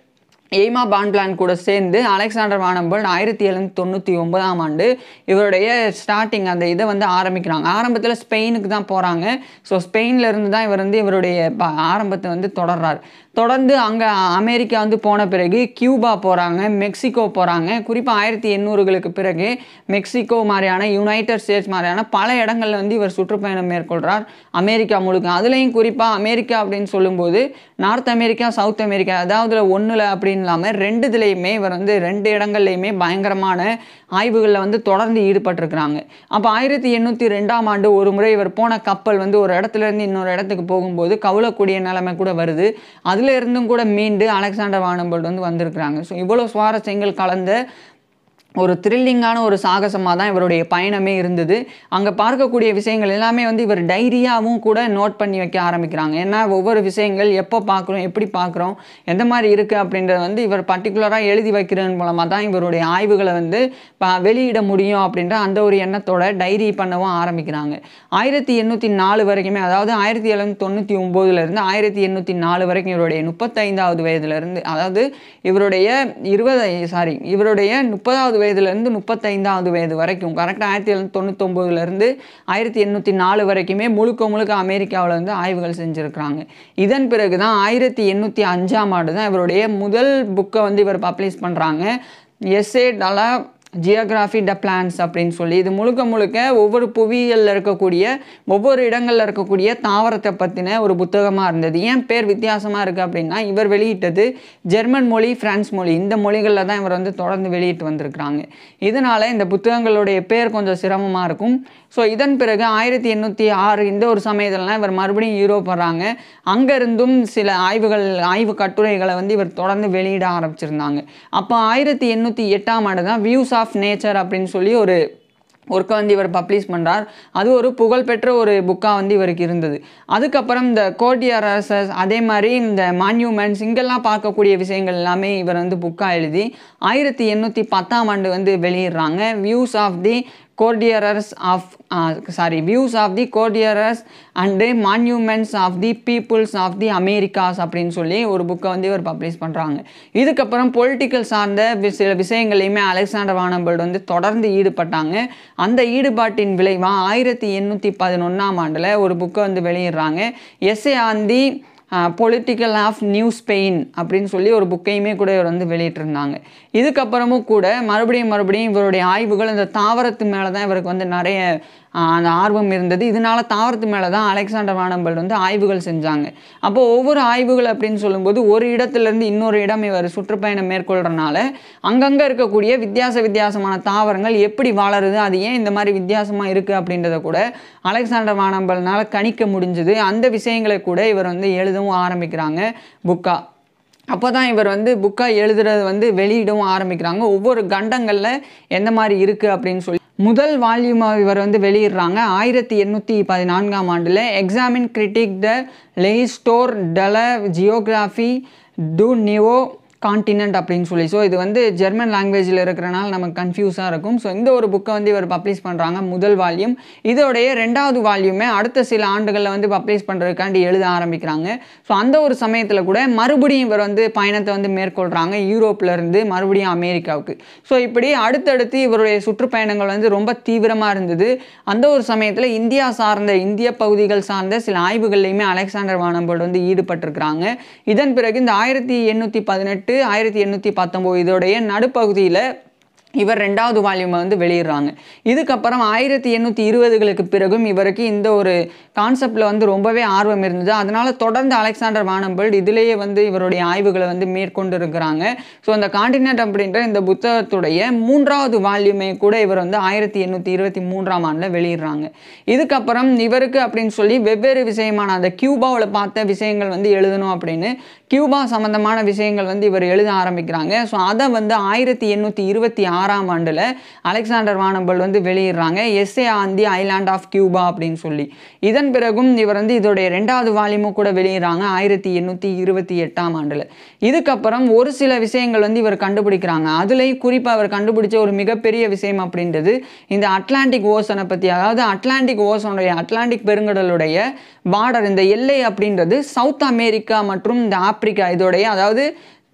எய்மா பான் பிளான் கூட சேர்ந்து அலெக்சாண்டர் வானம்பர்ட் ஆயிரத்தி எழுநூற்றி தொண்ணூற்றி ஒன்பதாம் ஆண்டு இவருடைய ஸ்டார்டிங் அந்த இதை வந்து ஆரம்பிக்கிறாங்க ஆரம்பத்தில் ஸ்பெயினுக்கு தான் போகிறாங்க ஸோ ஸ்பெயின்ல இருந்து தான் இவர் வந்து இவருடைய ப- ஆரம்பத்தை வந்து தொடர்றார் தொடர்ந்து அங்கே அமெரிக்கா வந்து போன பிறகு கியூபா போகிறாங்க மெக்சிகோ போகிறாங்க குறிப்பாக ஆயிரத்தி எண்ணூறுகளுக்கு பிறகு மெக்சிகோ மாதிரியான யுனைடெட் ஸ்டேட்ஸ் மாதிரியான பல இடங்கள்ல வந்து இவர் சுற்றுப்பயணம் மேற்கொள்கிறார் அமெரிக்கா முழுக்க அதுலேயும் குறிப்பாக அமெரிக்கா அப்படின்னு சொல்லும்போது நார்த் அமெரிக்கா சவுத் அமெரிக்கா அதாவது ஒன்றில் அப்படின்னு இல்லாமல் ரெண்டு இதுலேயுமே இவர் வந்து ரெண்டு இடங்கள்லையுமே பயங்கரமான ஆய்வுகளில் வந்து தொடர்ந்து ஈடுபட்டிருக்கிறாங்க அப்போ ஆயிரத்தி எண்ணூற்றி ரெண்டாம் ஆண்டு ஒரு முறை இவர் போன கப்பல் வந்து ஒரு இடத்துல இருந்து இன்னொரு இடத்துக்கு போகும்போது கவுளக்கூடிய நிலைமை கூட வருது அதுல இருந்தும் கூட மீண்டு அலெக்சாண்டர் வானம்போல்ட் வந்து வந்திருக்கிறாங்க ஸோ இவ்வளோ சுவாரஸ்யங்கள் கலந்த ஒரு த்ரில்லிங்கான ஒரு சாகசமாக தான் இவருடைய பயணமே இருந்தது அங்கே பார்க்கக்கூடிய விஷயங்கள் எல்லாமே வந்து இவர் டைரியாவும் கூட நோட் பண்ணி வைக்க ஆரம்பிக்கிறாங்க ஏன்னா ஒவ்வொரு விஷயங்கள் எப்போ பார்க்குறோம் எப்படி பார்க்குறோம் எந்த மாதிரி இருக்குது அப்படின்றத வந்து இவர் பர்டிகுலராக எழுதி வைக்கிறதன் மூலமாக தான் இவருடைய ஆய்வுகளை வந்து ப- வெளியிட முடியும் அப்படின்ற அந்த ஒரு எண்ணத்தோட டைரி பண்ணவும் ஆரம்பிக்கிறாங்க ஆயிரத்தி எண்ணூற்றி நாலு வரைக்குமே அதாவது ஆயிரத்தி எழுநூற்றி தொண்ணூற்றி ஒம்போதுலேருந்து ஆயிரத்தி எண்ணூற்றி நாலு வரைக்கும் இவருடைய முப்பத்தைந்தாவது வயதுலேருந்து அதாவது இவருடைய இருபது சாரி இவருடைய முப்பதாவது வயதுலேருந்து முப்பத்தைந்தாவது வயது வரைக்கும் கரெக்டாக ஆயிரத்தி எழுநூற்றி தொண்ணூத்தொம்போதுலேருந்து ஆயிரத்தி எண்ணூற்றி நாலு வரைக்குமே முழுக்க முழுக்க அமெரிக்காவில் வந்து ஆய்வுகள் செஞ்சுருக்கிறாங்க இதன் பிறகு தான் ஆயிரத்தி எண்ணூற்றி அஞ்சாம் ஆண்டு தான் இவருடைய முதல் புக்கை வந்து இவர் பப்ளிஷ் பண்ணுறாங்க எஸ்ஏ டலா ஜியோகிராஃபி ட பிளான்ஸ் அப்படின்னு சொல்லி இது முழுக்க முழுக்க ஒவ்வொரு புவியியலில் இருக்கக்கூடிய ஒவ்வொரு இடங்களில் இருக்கக்கூடிய தாவரத்தை பற்றின ஒரு புத்தகமாக இருந்தது ஏன் பேர் வித்தியாசமாக இருக்குது அப்படின்னா இவர் வெளியிட்டது ஜெர்மன் மொழி பிரான்ஸ் மொழி இந்த மொழிகளில் தான் இவர் வந்து தொடர்ந்து வெளியிட்டு வந்திருக்கிறாங்க இதனால் இந்த புத்தகங்களுடைய பேர் கொஞ்சம் சிரமமாக இருக்கும் ஸோ இதன் பிறகு ஆயிரத்தி எண்ணூற்றி ஆறு இந்த ஒரு சமயத்துலலாம் இவர் மறுபடியும் யூரோப் வர்றாங்க அங்கேருந்தும் சில ஆய்வுகள் ஆய்வு கட்டுரைகளை வந்து இவர் தொடர்ந்து வெளியிட ஆரம்பிச்சிருந்தாங்க அப்போ ஆயிரத்தி எண்ணூற்றி எட்டாம் ஆண்டு தான் வியூஸ் ஆஃப் நேச்சர் அப்படின்னு சொல்லி ஒரு ஒர்க்கை வந்து இவர் பப்ளிஷ் பண்ணுறார் அது ஒரு புகழ்பெற்ற ஒரு புக்காக வந்து இவருக்கு இருந்தது அதுக்கப்புறம் இந்த கோடியரசஸ் அதே மாதிரி இந்த மான்யூமெண்ட்ஸ் இங்கெல்லாம் பார்க்கக்கூடிய விஷயங்கள் எல்லாமே இவர் வந்து புக்காக எழுதி ஆயிரத்தி எண்ணூற்றி பத்தாம் ஆண்டு வந்து வெளியிடுறாங்க views of the Cordilleras of sorry views of the Cordilleras and monuments of the peoples of the Americas அப்படின்னு சொல்லி ஒரு புக்கை வந்து இவர் பப்ளிஷ் பண்ணுறாங்க இதுக்கப்புறம் பொலிட்டிக்கல் சார்ந்த வி- சில விஷயங்களையுமே அலெக்சாண்டர் வானபர்ட் வந்து தொடர்ந்து ஈடுபட்டாங்க அந்த ஈடுபாட்டின் விளைவாக ஆயிரத்தி எண்ணூற்றி பதினொன்றாம் ஆண்டில் ஒரு புக்கை வந்து வெளியிடுறாங்க essay on the political of New Spain அப்படின்னு சொல்லி ஒரு புக்கையுமே கூட இவர் வந்து வெளியிட்டிருந்தாங்க இதுக்கப்புறமும் கூட மறுபடியும் மறுபடியும் இவருடைய ஆய்வுகள் இந்த தாவரத்து மேலே தான் இவருக்கு வந்து நிறைய ஆஹ், அந்த ஆர்வம் இருந்தது இதனால தாவரத்து மேலே தான் அலெக்சாண்டர் வானம்பல் வந்து ஆய்வுகள் செஞ்சாங்க அப்போ ஒவ்வொரு ஆய்வுகள் அப்படின்னு சொல்லும்போது ஒரு இடத்துலேருந்து இன்னொரு இடம் இவர் சுற்றுப்பயணம் மேற்கொள்கிறனால அங்கங்கே இருக்கக்கூடிய வித்தியாச வித்தியாசமான தாவரங்கள் எப்படி வளருது அது ஏன் இந்த மாதிரி வித்தியாசமாக இருக்குது அப்படின்றத கூட அலெக்சாண்டர் வானம்பல்னால கணிக்க முடிஞ்சது அந்த விஷயங்களை கூட இவர் வந்து எழுதவும் ஆரம்பிக்கிறாங்க புக்கா அப்போ தான் இவர் வந்து புக்காக எழுதுறது வந்து வெளியிடவும் ஆரம்பிக்கிறாங்க ஒவ்வொரு கண்டங்களில் எந்த மாதிரி இருக்குது அப்படின்னு சொல்லி முதல் வால்யூமாக இவர் வந்து வெளியிடுறாங்க ஆயிரத்தி எண்ணூற்றி பதினான்காம் ஆண்டில் எக்ஸாமின் கிரிட்டிக் த லெய்ஸ்டோர் டல ஜியோகிராஃபி டு நிவோ காண்டினென்ட் அப்படின்னு சொல்லி ஸோ இது வந்து ஜெர்மன் லாங்குவேஜில் இருக்கிறனால நமக்கு கன்ஃபியூஸாக இருக்கும் ஸோ இந்த ஒரு புக்கை வந்து இவர் பப்ளிஷ் பண்ணுறாங்க முதல் வால்யூம் இதோடைய ரெண்டாவது வால்யூமே அடுத்த சில ஆண்டுகளில் வந்து பப்ளிஷ் பண்ணுறதுக்காண்டி எழுத ஆரம்பிக்கிறாங்க ஸோ அந்த ஒரு சமயத்தில் கூட மறுபடியும் இவர் வந்து பயணத்தை வந்து மேற்கொள்கிறாங்க யூரோப்ல இருந்து மறுபடியும் அமெரிக்காவுக்கு ஸோ இப்படி அடுத்தடுத்து இவருடைய சுற்றுப்பயணங்கள் வந்து ரொம்ப தீவிரமாக இருந்தது அந்த ஒரு சமயத்தில் இந்தியா சார்ந்த இந்திய பகுதிகள் சார்ந்த சில ஆய்வுகள்லையுமே அலெக்சாண்டர் வானம்போர்டு வந்து ஈடுபட்டிருக்கிறாங்க இதன் பிறகு இந்த ஆயிரத்தி எண்ணூற்றி பதினெட்டு ஆயிரத்தி எண்ணூற்றி பத்தொம்போது இதோடைய நடுப்பகுதியில் இவர் ரெண்டாவது வால்யூமை வந்து வெளியிடுறாங்க இதுக்கப்புறம் ஆயிரத்தி எண்ணூற்றி இருபதுகளுக்கு பிறகும் இவருக்கு இந்த ஒரு கான்செப்டில் வந்து ரொம்பவே ஆர்வம் இருந்தது அதனால தொடர்ந்து அலெக்சாண்டர் வானம்பல்ட் இதிலேயே வந்து இவருடைய ஆய்வுகளை வந்து மேற்கொண்டு இருக்கிறாங்க ஸோ அந்த காண்டினென்ட் அப்படின்ற இந்த புத்தகத்துடைய மூன்றாவது வால்யூமை கூட இவர் வந்து ஆயிரத்தி எண்ணூற்றி இருபத்தி மூன்றாம் ஆண்டில் வெளியிடுறாங்க இதுக்கப்புறம் இவருக்கு அப்படின்னு சொல்லி வெவ்வேறு விஷயமான அந்த கியூபாவில் பார்த்த விஷயங்கள் வந்து எழுதணும் அப்படின்னு கியூபா சம்பந்தமான விஷயங்கள் வந்து இவர் எழுத ஆரம்பிக்கிறாங்க ஸோ அதை வந்து ஆயிரத்தி எண்ணூற்றி இருபத்தி ஆறாம் ஆண்டில் அலெக்சாண்டர் வானபல் வந்து வெளியிடுறாங்க essay on the island of Cuba அப்படின்னு சொல்லி இதன் பிறகும் இவர் வந்து இதோடைய ரெண்டாவது வால்யூமும் கூட வெளியிடுறாங்க ஆயிரத்தி எண்ணூற்றி இருபத்தி எட்டாம் ஆண்டில் இதுக்கப்புறம் ஒரு சில விஷயங்கள் வந்து இவர் கண்டுபிடிக்கிறாங்க அதுலேயும் குறிப்பாக அவர் கண்டுபிடிச்ச ஒரு மிகப்பெரிய விஷயம் அப்படின்றது இந்த அட்லாண்டிக் ஓசனை பற்றி அதாவது அட்லாண்டிக் ஓசனுடைய அட்லாண்டிக் பெருங்கடலுடைய பார்டர் இந்த எல்லை அப்படின்றது சவுத் அமெரிக்கா மற்றும் இந்த ஆப்பிரிக்கா இதோடைய அதாவது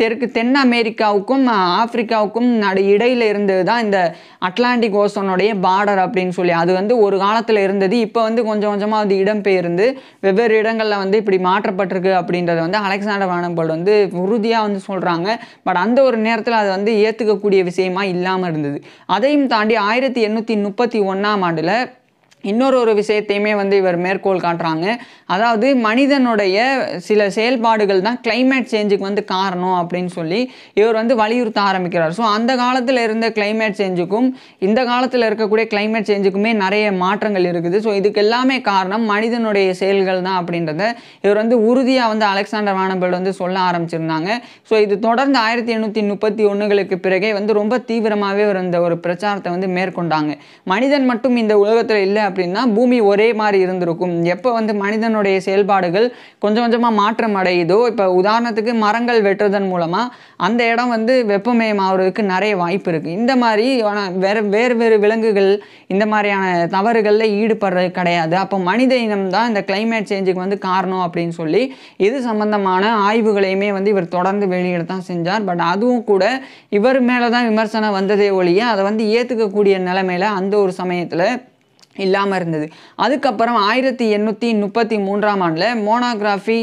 தெற்கு தென் அமெரிக்காவுக்கும் அஹ், ஆப்பிரிக்காவுக்கும் நடு இடையில இருந்தது தான் இந்த அட்லாண்டிக் ஓசனுடைய பார்டர் அப்படின்னு சொல்லி அது வந்து ஒரு காலத்தில் இருந்தது இப்போ வந்து கொஞ்சம் கொஞ்சமாக அது இடம்பெயர்ந்து வெவ்வேறு இடங்களில் வந்து இப்படி மாற்றப்பட்டிருக்கு அப்படின்றத வந்து அலெக்சாண்டர் வானபோல்ட் வந்து உறுதியாக வந்து சொல்கிறாங்க பட் அந்த ஒரு நேரத்தில் அது வந்து ஏற்றுக்கக்கூடிய விஷயமா இல்லாமல் இருந்தது அதையும் தாண்டி ஆயிரத்தி எண்ணூற்றி முப்பத்தி ஒன்றாம் ஆண்டில் இன்னொரு ஒரு விஷயத்தையுமே வந்து இவர் மேற்கோள் காட்டுறாங்க அதாவது மனிதனுடைய சில செயல்பாடுகள் தான் climate சேஞ்சுக்கு வந்து காரணம் அப்படின்னு சொல்லி இவர் வந்து வலியுறுத்த ஆரம்பிக்கிறார் ஸோ அந்த காலத்தில் இருந்த climate சேஞ்சுக்கும் இந்த காலத்தில் இருக்கக்கூடிய climate சேஞ்சுக்குமே நிறைய மாற்றங்கள் இருக்குது ஸோ இதுக்கு எல்லாமே காரணம் மனிதனுடைய செயல்கள் தான் அப்படின்றத இவர் வந்து உறுதியாக வந்து அலெக்சாண்டர் வானபெல்ட் வந்து சொல்ல ஆரம்பிச்சிருந்தாங்க ஸோ இது தொடர்ந்து ஆயிரத்தி எண்ணூற்றி முப்பத்தி ஒன்றுகளுக்கு பிறகே வந்து ரொம்ப தீவிரமாகவே ஒரு இந்த ஒரு பிரச்சாரத்தை வந்து மேற்கொண்டாங்க மனிதன் மட்டும் இந்த உலகத்தில் இல்லை அப்படின்னா பூமி ஒரே மாதிரி இருந்திருக்கும் எப்போ வந்து மனிதனுடைய செயல்பாடுகள் கொஞ்சம் கொஞ்சமாக மாற்றம் அடையுதோ இப்போ உதாரணத்துக்கு மரங்கள் வெட்டுறதன் மூலமாக அந்த இடம் வந்து வெப்பமயமாகிறதுக்கு நிறைய வாய்ப்பு இருக்குது இந்த மாதிரி ஆனா வேறு வேறு வேறு விலங்குகள் இந்த மாதிரியான தவறுகளில் ஈடுபடுறது கிடையாது அப்போ மனித இனம் தான் இந்த climate சேஞ்சுக்கு வந்து காரணம் அப்படின்னு சொல்லி இது சம்பந்தமான ஆய்வுகளையுமே வந்து இவர் தொடர்ந்து வெளியிட தான் செஞ்சார் பட் அதுவும் கூட இவர் மேலே தான் விமர்சனம் வந்ததே ஒழிய அதை வந்து ஏற்றுக்கக்கூடிய நிலைமையில அந்த ஒரு சமயத்தில் இல்லாமல் இருந்தது அதுக்கப்புறம் ஆயிரத்தி எண்ணூற்றி முப்பத்தி மூன்றாம் ஆண்டில் மோனோகிராஃபி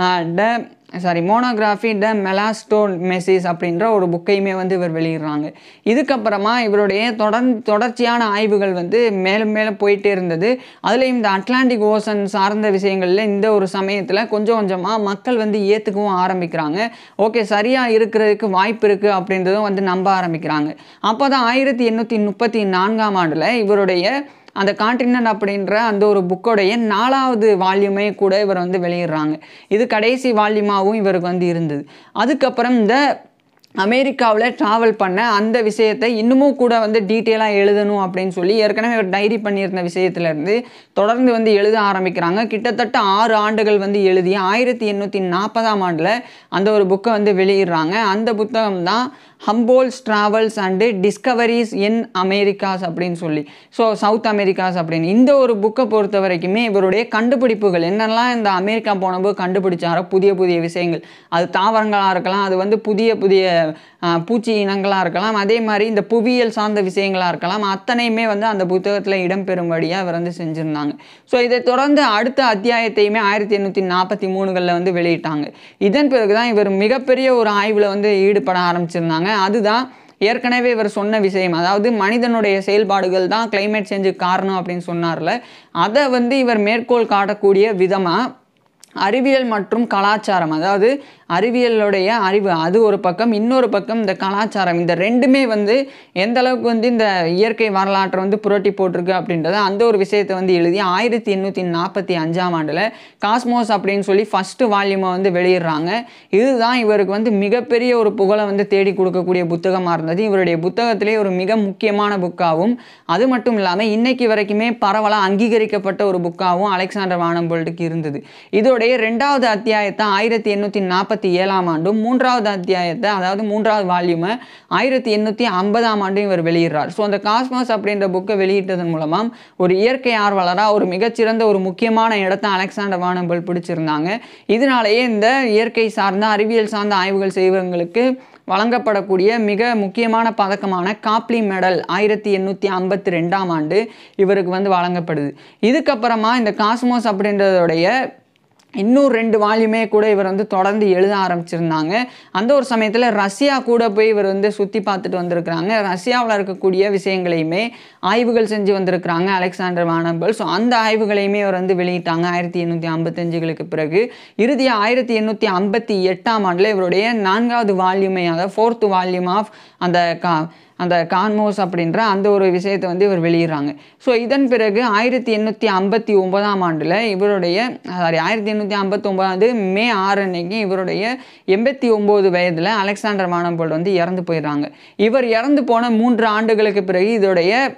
ட சாரி மோனோகிராஃபி ட மெலாஸ்டோன் மெசிஸ் அப்படின்ற ஒரு புக்கையுமே வந்து இவர் வெளியிடுறாங்க இதுக்கப்புறமா இவருடைய தொடர் தொடர்ச்சியான ஆய்வுகள் வந்து மேலும் மேலும் போயிட்டே இருந்தது அதுலேயும் இந்த அட்லாண்டிக் ஓசன் சார்ந்த விஷயங்களில் இந்த ஒரு சமயத்தில் கொஞ்சம் கொஞ்சமாக மக்கள் வந்து ஏற்றுக்கவும் ஆரம்பிக்கிறாங்க ஓகே சரியாக இருக்கிறதுக்கு வாய்ப்பு இருக்குது அப்படின்றதும் வந்து நம்ப ஆரம்பிக்கிறாங்க அப்போ தான் ஆயிரத்தி எண்ணூற்றி முப்பத்தி நான்காம் ஆண்டில் இவருடைய அந்த கான்டினென்ட் அப்படின்ற அந்த ஒரு புக்கோடைய நாலாவது வால்யூமே கூட இவர் வந்து வெளியிடுறாங்க இது கடைசி வால்யூமாகவும் இவருக்கு வந்து இருந்தது அதுக்கப்புறம் இந்த அமெரிக்காவில் ட்ராவல் பண்ண அந்த விஷயத்தை இன்னமும் கூட வந்து டீட்டெயிலாக எழுதணும் அப்படின்னு சொல்லி ஏற்கனவே ஒரு டைரி பண்ணியிருந்த விஷயத்துலேருந்து தொடர்ந்து வந்து எழுத ஆரம்பிக்கிறாங்க கிட்டத்தட்ட ஆறு ஆண்டுகள் வந்து எழுதி ஆயிரத்தி எண்ணூற்றி நாற்பதாம் ஆண்டில் அந்த ஒரு புக்கை வந்து வெளியிடுறாங்க அந்த புத்தகம் தான் Humboldt's travels and discoveries in Americas அப்படின்னு சொல்லி ஸோ சவுத் அமெரிக்காஸ் அப்படின்னு இந்த ஒரு புக்கை பொறுத்த வரைக்குமே இவருடைய கண்டுபிடிப்புகள் என்னெல்லாம் இந்த அமெரிக்கா போனபோது கண்டுபிடிச்சாரோ புதிய புதிய விஷயங்கள் அது தாவரங்களாக இருக்கலாம் அது வந்து புதிய புதிய ஆஹ், பூச்சி இனங்களாக இருக்கலாம் அதே மாதிரி இந்த புவியியல் சார்ந்த விஷயங்களாக இருக்கலாம் அத்தனையுமே வந்து அந்த புத்தகத்தில் இடம்பெறும்படியாக இவர் வந்து செஞ்சுருந்தாங்க ஸோ இதை தொடர்ந்து அடுத்த அத்தியாயத்தையுமே ஆயிரத்தி எண்ணூற்றி நாற்பத்தி மூணுகளில் வந்து வெளியிட்டாங்க இதன் பிறகு தான் இவர் மிகப்பெரிய ஒரு ஆய்வில் வந்து ஈடுபட ஆரம்பிச்சிருந்தாங்க அதுதான் ஏற்கனவே இவர் சொன்ன விஷயம் அதாவது மனிதனுடைய செயல்பாடுகள் தான் climate சேஞ்சுக்கு காரணம் அப்படின்னு சொன்னார்ல அதை வந்து இவர் மேற்கோள் காட்டக்கூடிய விதமாக அறிவியல் மற்றும் கலாச்சாரம் அதாவது அறிவியலுடைய அறிவு அது ஒரு பக்கம் இன்னொரு பக்கம் இந்த கலாச்சாரம் இந்த ரெண்டுமே வந்து எந்த அளவுக்கு வந்து இந்த இயற்கை வரலாற்றை வந்து புரட்டி போட்டிருக்கு அப்படின்றத அந்த ஒரு விஷயத்தை வந்து எழுதி ஆயிரத்தி எண்ணூற்றி நாற்பத்தி அஞ்சாம் ஆண்டில் காஸ்மோஸ் அப்படின்னு சொல்லி ஃபஸ்ட்டு வால்யூமை வந்து வெளியிடுறாங்க இதுதான் இவருக்கு வந்து மிகப்பெரிய ஒரு புகழை வந்து தேடி கொடுக்கக்கூடிய புத்தகமாக இருந்தது இவருடைய புத்தகத்திலே ஒரு மிக முக்கியமான புக்காகவும் அது மட்டும் இல்லாமல் இன்னைக்கு வரைக்குமே பரவலாக அங்கீகரிக்கப்பட்ட ஒரு புக்காகவும் அலெக்சாண்டர் வானம்போல்ட்டுக்கு இருந்தது இதோடைய ரெண்டாவது அத்தியாயத்தை ஆயிரத்தி எண்ணூற்றி நாற்பத்தி ஏழாம் ஆண்டும் மூன்றாவது அத்தியாயத்தை அதாவது மூன்றாவது வால்யூமை ஆயிரத்தி எண்ணூற்றி ஐம்பதாம் ஆண்டும் இவர் வெளியிடுறார் ஸோ அந்த காஸ்மாஸ் அப்படின்ற புக்கை வெளியிட்டதன் மூலமாக ஒரு இயற்கை ஆர்வலராக ஒரு மிகச்சிறந்த ஒரு முக்கியமான இடத்தை அலெக்சாண்டர் வானபல் பிடிச்சிருந்தாங்க இதனாலேயே இந்த இயற்கை சார்ந்த அறிவியல் சார்ந்த ஆய்வுகள் செய்வங்களுக்கு வழங்கப்படக்கூடிய மிக முக்கியமான பதக்கமான காப்லி மெடல் ஆயிரத்தி எண்ணூற்றி ஐம்பத்தி ரெண்டாம் ஆண்டு இவருக்கு வந்து வழங்கப்படுது இதுக்கப்புறமா இந்த காஸ்மோஸ் அப்படின்றதோடைய இன்னும் ரெண்டு வால்யூமே கூட இவர் வந்து தொடர்ந்து எழுத ஆரம்பிச்சிருந்தாங்க அந்த ஒரு சமயத்தில் ரஷ்யா கூட போய் இவர் வந்து சுற்றி பார்த்துட்டு வந்திருக்கிறாங்க ரஷ்யாவில் இருக்கக்கூடிய விஷயங்களையுமே ஆய்வுகள் செஞ்சு வந்திருக்கிறாங்க அலெக்சாண்டர் வானபல் ஸோ அந்த ஆய்வுகளையுமே இவர் வந்து வெளியிட்டாங்க ஆயிரத்தி எண்ணூற்றி ஐம்பத்தஞ்சுகளுக்கு பிறகு இறுதியாக ஆயிரத்தி எண்ணூற்றி ஐம்பத்தி எட்டாம் ஆண்டில் இவருடைய நான்காவது வால்யூமை அதாவது ஃபோர்த்து வால்யூம் ஆஃப் அந்த கா அந்த கான்மோஸ் அப்படின்ற அந்த ஒரு விஷயத்தை வந்து இவர் வெளியிடுறாங்க ஸோ இதன் பிறகு ஆயிரத்தி எண்ணூற்றி ஐம்பத்தி ஒன்பதாம் ஆண்டில் இவருடைய சாரி ஆயிரத்தி எண்ணூற்றி ஐம்பத்தி ஒன்பதாவது மே ஆறு அன்னைக்கு இவருடைய எண்பத்தி ஒம்பது வயதில் அலெக்சாண்டர் மானம்போல்ட் வந்து இறந்து போயிடுறாங்க இவர் இறந்து போன மூன்று ஆண்டுகளுக்கு பிறகு இதோடைய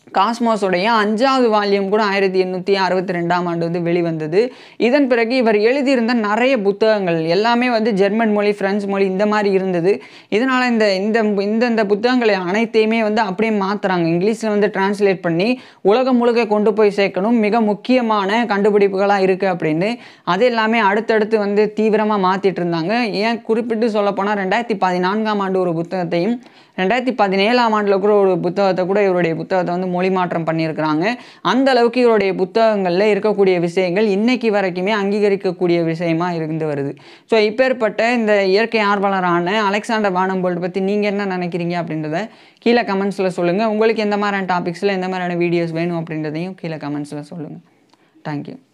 காஸ்மாஸோடைய அஞ்சாவது வால்யூம் கூட ஆயிரத்தி எண்ணூற்றி அறுபத்தி ரெண்டாம் ஆண்டு வந்து வெளிவந்தது இதன் பிறகு இவர் எழுதியிருந்த நிறைய புத்தகங்கள் எல்லாமே வந்து ஜெர்மன் மொழி பிரெஞ்சு மொழி இந்த மாதிரி இருந்தது இதனால் இந்த இந்த இந்தந்த புத்தகங்களை அனைத்தையுமே வந்து அப்படியே மாற்றுறாங்க இங்கிலீஷில் வந்து டிரான்ஸ்லேட் பண்ணி உலகம் முழுக்க கொண்டு போய் சேர்க்கணும் மிக முக்கியமான கண்டுபிடிப்புகளாக இருக்குது அப்படின்னு அது எல்லாமே அடுத்தடுத்து வந்து தீவிரமாக மாற்றிட்டு இருந்தாங்க ஏன் குறிப்பிட்டு சொல்லப்போனால் ரெண்டாயிரத்தி பதினான்காம் ஆண்டு ஒரு புத்தகத்தையும் ரெண்டாயிரத்தி பதினேழாம் ஆண்டில் கூட ஒரு புத்தகத்தை கூட இவருடைய புத்தகத்தை வந்து மொழி மாற்றம் பண்ணியிருக்கிறாங்க அந்த அளவுக்கு இவருடைய புத்தகங்களில் இருக்கக்கூடிய விஷயங்கள் இன்னைக்கு வரைக்குமே அங்கீகரிக்கக்கூடிய விஷயமா இருந்து வருது ஸோ இப்பேற்பட்ட இந்த இயற்கை ஆர்வலரான அலெக்சாண்டர் வானம்போல்ட் பற்றி நீங்கள் என்ன நினைக்கிறீங்க அப்படின்றத கீழே கமெண்ட்ஸில் சொல்லுங்கள் உங்களுக்கு எந்த மாதிரியான டாபிக்ஸில் எந்த மாதிரியான வீடியோஸ் வேணும் அப்படின்றதையும் கீழே கமெண்ட்ஸில் சொல்லுங்கள் தேங்க்யூ